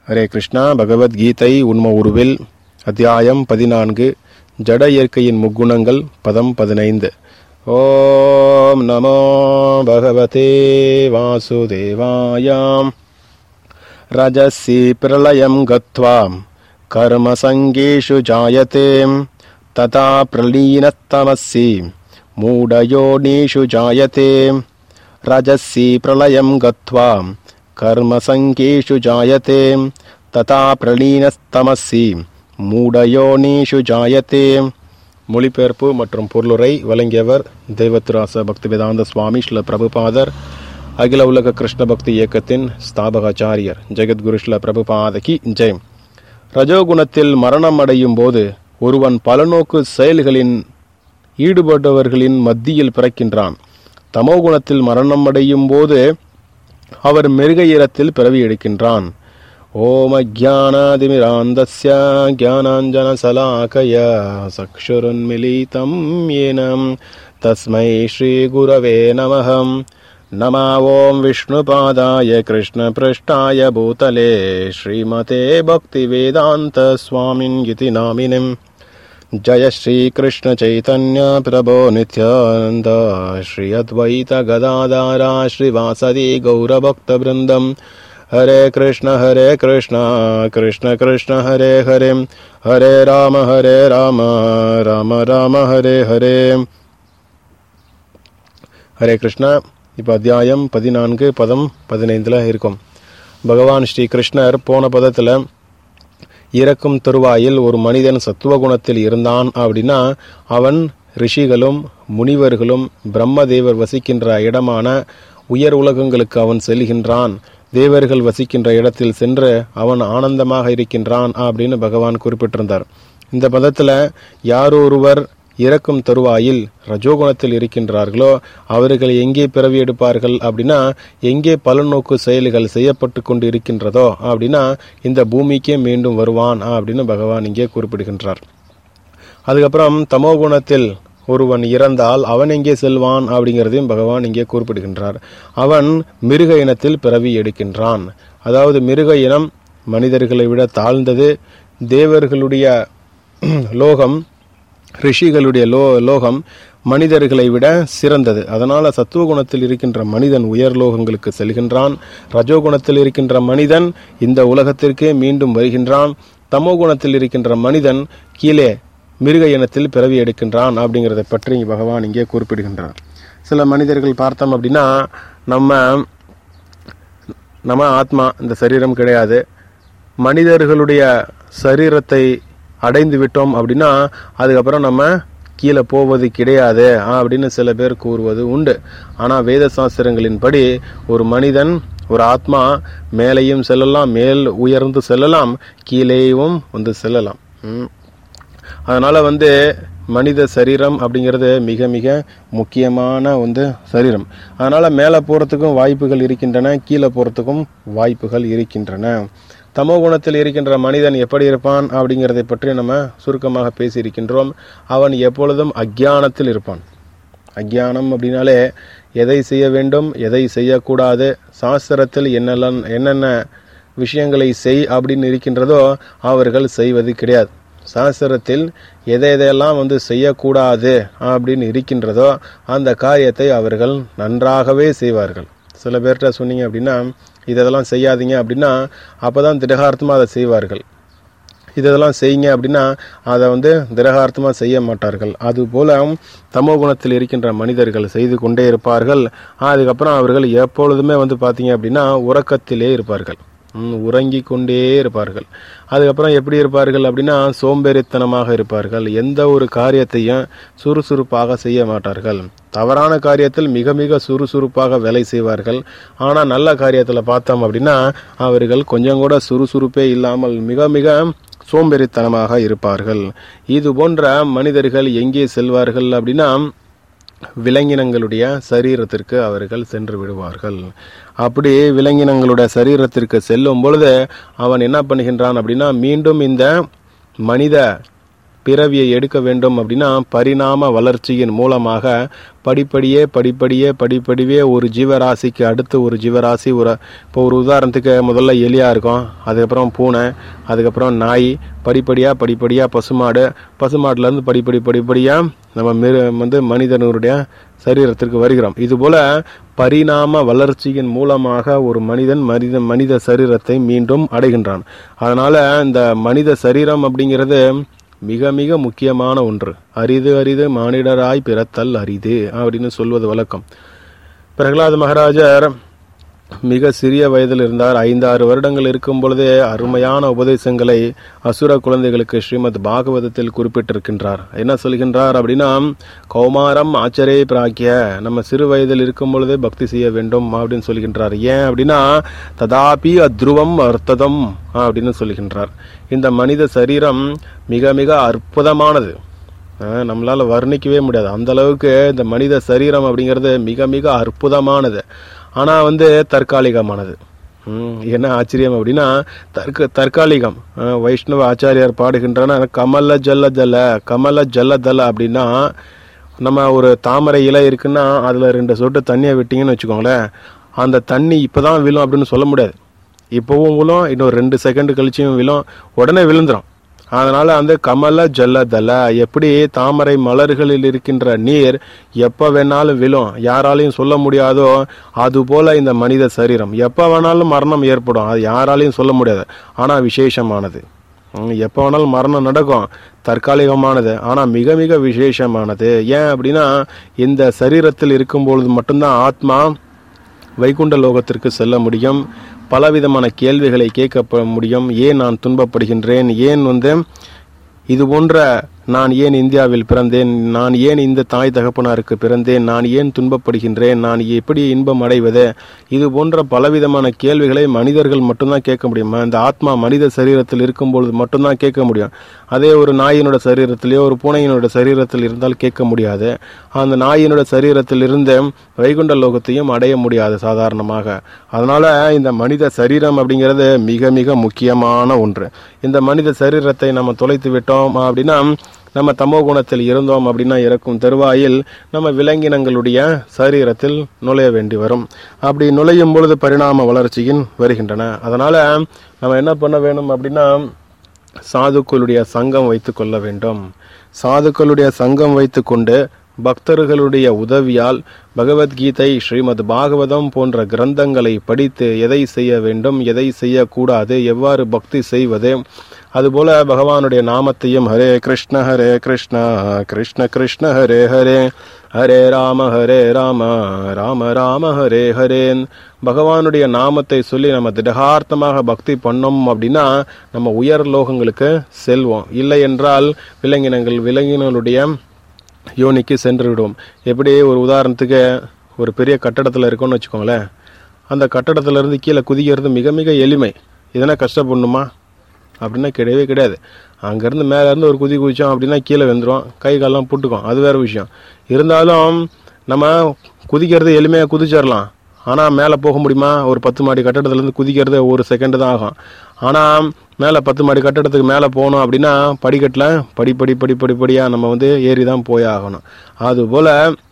ஹரே கிருஷ்ணா பகவத்கீதை உண்ம உருவில் அத்தியாயம் பதினான்கு ஜட இயற்கையின் முக்குணங்கள் பதம் பதினைந்து ஓம் நமோ பகவதே வாசுதேவாயாம் ரஜசி பிரளயம் கத்வா கர்மசங்கேஷு ஜாயதே ததா பிரலீனத்தமசி மூடயோனீஷு ஜாயதே ரஜசி பிரளயம் கத்வா கர்மசங்கேஷு ஜாயதே ததா பிரலீனஸ்தமசி மூடயோனீஷு ஜாயதே மொழிபெயர்ப்பு மற்றும் பொருளுரை வழங்கியவர் தெய்வத்ராச பக்திவேதாந்த சுவாமி ஸ்ல பிரபுபாதர் அகில உலக கிருஷ்ண பக்தி இயக்கத்தின் ஸ்தாபகாச்சாரியர் ஜெகத்குரு ஸ்ல பிரபுபாதகி ஜெயம் ரஜோகுணத்தில் மரணம் அடையும் போது ஒருவன் பலநோக்கு செயல்களின் ஈடுபட்டவர்களின் மத்தியில் பிறக்கின்றான் தமோகுணத்தில் மரணம் அடையும் போது அவர் மிருக இனத்தில் பிறவி எடுக்கின்றான் ஓம் அஜானாதிமிராந்தஸ்ய ஜானாஞ்சன சலாக்கய சக்ஷுருன்மிலிதம் ஏனம் தஸ்மை ஸ்ரீ குரவே நமகம் नमः ॐ विष्णुपादाय कृष्णपृष्ठाय भूतले श्रीमते भक्तिवेदान्तस्वामिन् इति नामिनिम् जय श्रीकृष्णचैतन्य प्रभो नित्यानन्द श्री अद्वैत गदाधारा श्रीवासदि गौरभक्तवृन्दम् हरे कृष्ण हरे कृष्ण कृष्ण कृष्ण हरे हरे हरे राम हरे राम राम राम हरे हरे ஹரே கிருஷ்ணா இப்போ அத்தியாயம் பதினான்கு பதம் பதினைந்தில் இருக்கும் பகவான் ஸ்ரீ கிருஷ்ணர் போன பதத்தில் இறக்கும் தருவாயில் ஒரு மனிதன் சத்துவகுணத்தில் இருந்தான் அப்படின்னா அவன் ரிஷிகளும் முனிவர்களும் பிரம்மதேவர் வசிக்கின்ற இடமான உயர் உலகங்களுக்கு அவன் செல்கின்றான் தேவர்கள் வசிக்கின்ற இடத்தில் சென்று அவன் ஆனந்தமாக இருக்கின்றான் அப்படின்னு பகவான் குறிப்பிட்டிருந்தார் இந்த பதத்தில் யாரொருவர் இறக்கும் தருவாயில் ரஜோகுணத்தில் இருக்கின்றார்களோ அவர்கள் எங்கே பிறவி எடுப்பார்கள் அப்படின்னா எங்கே பலநோக்கு செயல்கள் செய்யப்பட்டு கொண்டு இருக்கின்றதோ அப்படின்னா இந்த பூமிக்கே மீண்டும் வருவான் அப்படின்னு பகவான் இங்கே குறிப்பிடுகின்றார் அதுக்கப்புறம் தமோகுணத்தில் ஒருவன் இறந்தால் அவன் எங்கே செல்வான் அப்படிங்கிறதையும் பகவான் இங்கே குறிப்பிடுகின்றார் அவன் மிருக இனத்தில் பிறவி எடுக்கின்றான் அதாவது மிருக இனம் மனிதர்களை விட தாழ்ந்தது தேவர்களுடைய லோகம் ரிஷிகளுடைய லோ லோகம் மனிதர்களை விட சிறந்தது அதனால சத்துவகுணத்தில் இருக்கின்ற மனிதன் உயர் லோகங்களுக்கு செல்கின்றான் ரஜோகுணத்தில் இருக்கின்ற மனிதன் இந்த உலகத்திற்கே மீண்டும் வருகின்றான் தமோகுணத்தில் இருக்கின்ற மனிதன் கீழே மிருக இனத்தில் பிறவி எடுக்கின்றான் அப்படிங்கிறத பற்றி பகவான் இங்கே குறிப்பிடுகின்றார் சில மனிதர்கள் பார்த்தோம் அப்படின்னா நம்ம நம்ம ஆத்மா இந்த சரீரம் கிடையாது மனிதர்களுடைய சரீரத்தை அடைந்து விட்டோம் அப்படின்னா அதுக்கப்புறம் நம்ம கீழே போவது கிடையாது அப்படின்னு சில பேர் கூறுவது உண்டு ஆனால் வேத சாஸ்திரங்களின்படி ஒரு மனிதன் ஒரு ஆத்மா மேலேயும் செல்லலாம் மேல் உயர்ந்து செல்லலாம் கீழேயும் வந்து செல்லலாம் அதனால வந்து மனித சரீரம் அப்படிங்கிறது மிக மிக முக்கியமான வந்து சரீரம் அதனால மேலே போகிறதுக்கும் வாய்ப்புகள் இருக்கின்றன கீழே போகிறதுக்கும் வாய்ப்புகள் இருக்கின்றன தமோ குணத்தில் இருக்கின்ற மனிதன் எப்படி இருப்பான் அப்படிங்கிறதை பற்றி நம்ம சுருக்கமாக பேசியிருக்கின்றோம் அவன் எப்பொழுதும் அக்ஞானத்தில் இருப்பான் அக்ஞானம் அப்படின்னாலே எதை செய்ய வேண்டும் எதை செய்யக்கூடாது சாஸ்திரத்தில் என்னெல்லாம் என்னென்ன விஷயங்களை செய் அப்படின்னு இருக்கின்றதோ அவர்கள் செய்வது கிடையாது சாஸ்திரத்தில் எதை எதையெல்லாம் வந்து செய்யக்கூடாது அப்படின்னு இருக்கின்றதோ அந்த காரியத்தை அவர்கள் நன்றாகவே செய்வார்கள் சில பேர்கிட்ட சொன்னீங்க அப்படின்னா இதெல்லாம் செய்யாதீங்க அப்படின்னா அப்போ தான் திடகார்த்தமாக அதை செய்வார்கள் இதெல்லாம் செய்யுங்க அப்படின்னா அதை வந்து திரகார்த்தமாக செய்ய மாட்டார்கள் அதுபோல தமோ குணத்தில் இருக்கின்ற மனிதர்கள் செய்து கொண்டே இருப்பார்கள் அதுக்கப்புறம் அவர்கள் எப்பொழுதுமே வந்து பார்த்தீங்க அப்படின்னா உறக்கத்திலே இருப்பார்கள் உறங்கி கொண்டே இருப்பார்கள் அதுக்கப்புறம் எப்படி இருப்பார்கள் அப்படின்னா சோம்பேறித்தனமாக இருப்பார்கள் எந்த ஒரு காரியத்தையும் சுறுசுறுப்பாக செய்ய மாட்டார்கள் தவறான காரியத்தில் மிக மிக சுறுசுறுப்பாக வேலை செய்வார்கள் ஆனால் நல்ல காரியத்தில் பார்த்தோம் அப்படின்னா அவர்கள் கொஞ்சம் கூட சுறுசுறுப்பே இல்லாமல் மிக மிக சோம்பேறித்தனமாக இருப்பார்கள் இது போன்ற மனிதர்கள் எங்கே செல்வார்கள் அப்படின்னா விலங்கினங்களுடைய சரீரத்திற்கு அவர்கள் சென்று விடுவார்கள் அப்படி விலங்கினங்களுடைய சரீரத்திற்கு செல்லும் பொழுது அவன் என்ன பண்ணுகின்றான் அப்படின்னா மீண்டும் இந்த மனித பிறவியை எடுக்க வேண்டும் அப்படின்னா பரிணாம வளர்ச்சியின் மூலமாக படிப்படியே படிப்படியே படிப்படியே ஒரு ஜீவராசிக்கு அடுத்து ஒரு ஜீவராசி ஒரு இப்போ ஒரு உதாரணத்துக்கு முதல்ல எலியா இருக்கும் அதுக்கப்புறம் பூனை அதுக்கப்புறம் நாய் படிப்படியாக படிப்படியாக பசுமாடு பசுமாட்டுலேருந்து படிப்படி படிப்படியாக நம்ம மிரு வந்து மனிதனுடைய சரீரத்திற்கு வருகிறோம் இதுபோல பரிணாம வளர்ச்சியின் மூலமாக ஒரு மனிதன் மனித மனித சரீரத்தை மீண்டும் அடைகின்றான் அதனால இந்த மனித சரீரம் அப்படிங்கிறது மிக மிக முக்கியமான ஒன்று அரிது அரிது மானிடராய் பிறத்தல் அரிது அப்படின்னு சொல்வது வழக்கம் பிரகலாத் மகாராஜர் மிக சிறிய வயதில் இருந்தார் ஐந்தாறு வருடங்கள் இருக்கும் பொழுதே அருமையான உபதேசங்களை அசுர குழந்தைகளுக்கு ஸ்ரீமத் பாகவதத்தில் குறிப்பிட்டிருக்கின்றார் என்ன சொல்கின்றார் அப்படின்னா கௌமாரம் ஆச்சரே பிராக்கிய நம்ம சிறு வயதில் இருக்கும் பொழுதே பக்தி செய்ய வேண்டும் அப்படின்னு சொல்கின்றார் ஏன் அப்படின்னா ததாபி அத்ருவம் அர்த்ததம் அப்படின்னு சொல்கின்றார் இந்த மனித சரீரம் மிக மிக அற்புதமானது அஹ் நம்மளால வர்ணிக்கவே முடியாது அந்த அளவுக்கு இந்த மனித சரீரம் அப்படிங்கிறது மிக மிக அற்புதமானது ஆனா வந்து தற்காலிகமானது ம், என்ன ஆச்சரியம் அப்படின்னா தற்க தற்காலிகம் அஹ் வைஷ்ணவ ஆச்சாரியார் பாடுகின்றன கமல ஜல்ல ஜல்ல கமல ஜல்ல தல அப்படின்னா நம்ம ஒரு தாமரை இலை இருக்குன்னா அதுல ரெண்டு சொட்டு தண்ணியை விட்டீங்கன்னு வச்சுக்கோங்களேன் அந்த தண்ணி இப்பதான் விழும் அப்படின்னு சொல்ல முடியாது இப்போவும் விழும் இன்னும் ரெண்டு செகண்ட் கழிச்சும் விழும் உடனே விழுந்துரும் அதனால அந்த கமல ஜல்லதல எப்படி தாமரை மலர்களில் இருக்கின்ற நீர் எப்ப வேணாலும் விழும் யாராலையும் சொல்ல முடியாதோ அது போல இந்த மனித சரீரம் எப்ப வேணாலும் மரணம் ஏற்படும் அது யாராலையும் சொல்ல முடியாது ஆனா விசேஷமானது ம், எப்ப வேணாலும் மரணம் நடக்கும் தற்காலிகமானது ஆனா மிக மிக விசேஷமானது ஏன் அப்படின்னா இந்த சரீரத்தில் இருக்கும் பொழுது மட்டும்தான் ஆத்மா வைகுண்ட லோகத்திற்கு செல்ல முடியும் பலவிதமான கேள்விகளை கேட்க முடியும் ஏன் நான் துன்பப்படுகின்றேன் ஏன் வந்து இது போன்ற நான் ஏன் இந்தியாவில் பிறந்தேன் நான் ஏன் இந்த தாய் தகப்பனாருக்கு பிறந்தேன் நான் ஏன் துன்பப்படுகின்றேன் நான் எப்படி இன்பம் அடைவது இது போன்ற பலவிதமான கேள்விகளை மனிதர்கள் மட்டும்தான் கேட்க முடியும் இந்த ஆத்மா மனித சரீரத்தில் இருக்கும் பொழுது மட்டும்தான் கேட்க முடியும் அதே ஒரு நாயினோட சரீரத்திலேயோ ஒரு பூனையினோட சரீரத்தில் இருந்தால் கேட்க முடியாது அந்த நாயினோட சரீரத்தில் இருந்து வைகுண்ட லோகத்தையும் அடைய முடியாது சாதாரணமாக அதனால இந்த மனித சரீரம் அப்படிங்கிறது மிக மிக முக்கியமான ஒன்று இந்த மனித சரீரத்தை நம்ம தொலைத்து விட்டோம் அப்படின்னா நம்ம தமோ குணத்தில் இருந்தோம் அப்படின்னா இறக்கும் தருவாயில் நம்ம விலங்கினங்களுடைய சரீரத்தில் நுழைய வேண்டி வரும் அப்படி நுழையும் பொழுது பரிணாம வளர்ச்சியின் வருகின்றன அதனால நம்ம என்ன பண்ண வேணும் அப்படின்னா சாதுக்களுடைய சங்கம் வைத்துக் கொள்ள வேண்டும் சாதுக்களுடைய சங்கம் வைத்துக்கொண்டு பக்தர்களுடைய உதவியால் பகவத்கீதை ஸ்ரீமத் பாகவதம் போன்ற கிரந்தங்களை படித்து எதை செய்ய வேண்டும் எதை செய்யக்கூடாது எவ்வாறு பக்தி செய்வது அதுபோல பகவானுடைய நாமத்தையும் ஹரே கிருஷ்ண ஹரே கிருஷ்ண கிருஷ்ண கிருஷ்ண ஹரே ஹரே ஹரே ராம ஹரே ராம ராம ராம ஹரே ஹரேன் பகவானுடைய நாமத்தை சொல்லி நம்ம திடகார்த்தமாக பக்தி பண்ணோம் அப்படின்னா நம்ம உயர் லோகங்களுக்கு செல்வோம் இல்லை என்றால் விலங்கினங்கள் விலங்கினங்களுடைய யோனிக்கு சென்று விடுவோம் எப்படி ஒரு உதாரணத்துக்கு ஒரு பெரிய கட்டடத்தில் இருக்கோம்னு வச்சுக்கோங்களேன் அந்த கட்டடத்துல இருந்து கீழே குதிக்கிறது மிக மிக எளிமை இதனா கஷ்டப்படணுமா அப்படின்னா கிடையவே கிடையாது அங்கேருந்து மேலேருந்து ஒரு குதி குதிச்சோம் அப்படின்னா கீழே வந்துடும் கை காலெல்லாம் புட்டுக்கும் அது வேற விஷயம் இருந்தாலும் நம்ம குதிக்கிறது எளிமையாக குதிச்சிடலாம் ஆனால் மேலே போக முடியுமா ஒரு பத்து மாடி கட்டடத்துலேருந்து குதிக்கிறது ஒரு செகண்ட் தான் ஆகும் ஆனால் மேலே பத்து மாடி கட்டடத்துக்கு மேலே போகணும் அப்படின்னா படிக்கட்டில் படிப்படி படிப்படிப்படியாக நம்ம வந்து ஏறி தான் போய் ஆகணும் அதுபோல்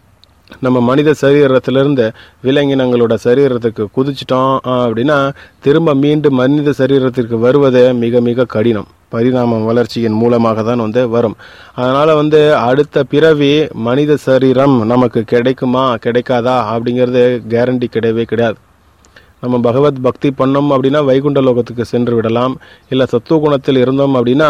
நம்ம மனித சரீரத்திலிருந்து விலங்கினங்களோட சரீரத்துக்கு குதிச்சிட்டோம் அப்படின்னா திரும்ப மீண்டும் மனித சரீரத்திற்கு வருவது மிக மிக கடினம் பரிணாம வளர்ச்சியின் மூலமாக தான் வந்து வரும் அதனால வந்து அடுத்த பிறவி மனித சரீரம் நமக்கு கிடைக்குமா கிடைக்காதா அப்படிங்கிறது கேரண்டி கிடையவே கிடையாது நம்ம பகவத் பக்தி பண்ணோம் அப்படின்னா வைகுண்ட லோகத்துக்கு சென்று விடலாம் இல்லை சத்துவ குணத்தில் இருந்தோம் அப்படின்னா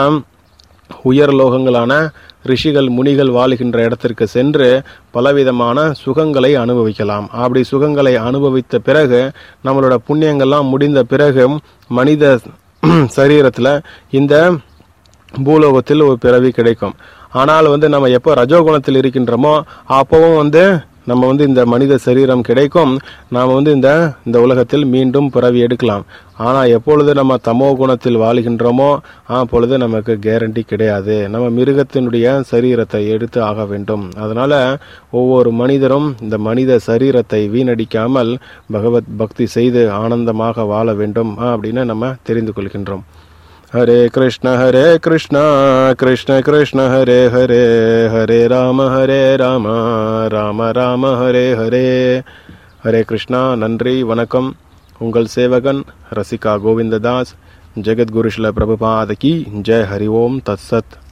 உயர் லோகங்களான ரிஷிகள் முனிகள் வாழுகின்ற இடத்திற்கு சென்று பலவிதமான சுகங்களை அனுபவிக்கலாம் அப்படி சுகங்களை அனுபவித்த பிறகு நம்மளோட புண்ணியங்கள்லாம் முடிந்த பிறகு மனித சரீரத்தில் இந்த பூலோகத்தில் ஒரு பிறவி கிடைக்கும் ஆனால் வந்து நம்ம எப்போ ரஜோகுணத்தில் இருக்கின்றோமோ அப்பவும் வந்து நம்ம வந்து இந்த மனித சரீரம் கிடைக்கும் நாம் வந்து இந்த இந்த உலகத்தில் மீண்டும் பிறவி எடுக்கலாம் ஆனால் எப்பொழுது நம்ம தமோ குணத்தில் வாழுகின்றோமோ அப்பொழுது நமக்கு கேரண்டி கிடையாது நம்ம மிருகத்தினுடைய சரீரத்தை எடுத்து ஆக வேண்டும் அதனால ஒவ்வொரு மனிதரும் இந்த மனித சரீரத்தை வீணடிக்காமல் பகவத் பக்தி செய்து ஆனந்தமாக வாழ வேண்டும் அப்படின்னு நம்ம தெரிந்து கொள்கின்றோம் हरे कृष्ण हरे कृष्ण कृष्ण कृष्ण हरे हरे हरे राम हरे राम ராம ராம ஹரே ஹரே ஹரே கிருஷ்ணா நன்றி வணக்கம் உங்கள் சேவகன் ரசிகா கோவிந்ததாஸ் ஜெகத்குரு ஸ்ல பிரபுபாத கி ஜெய் ஹரி ஓம் தத்சத்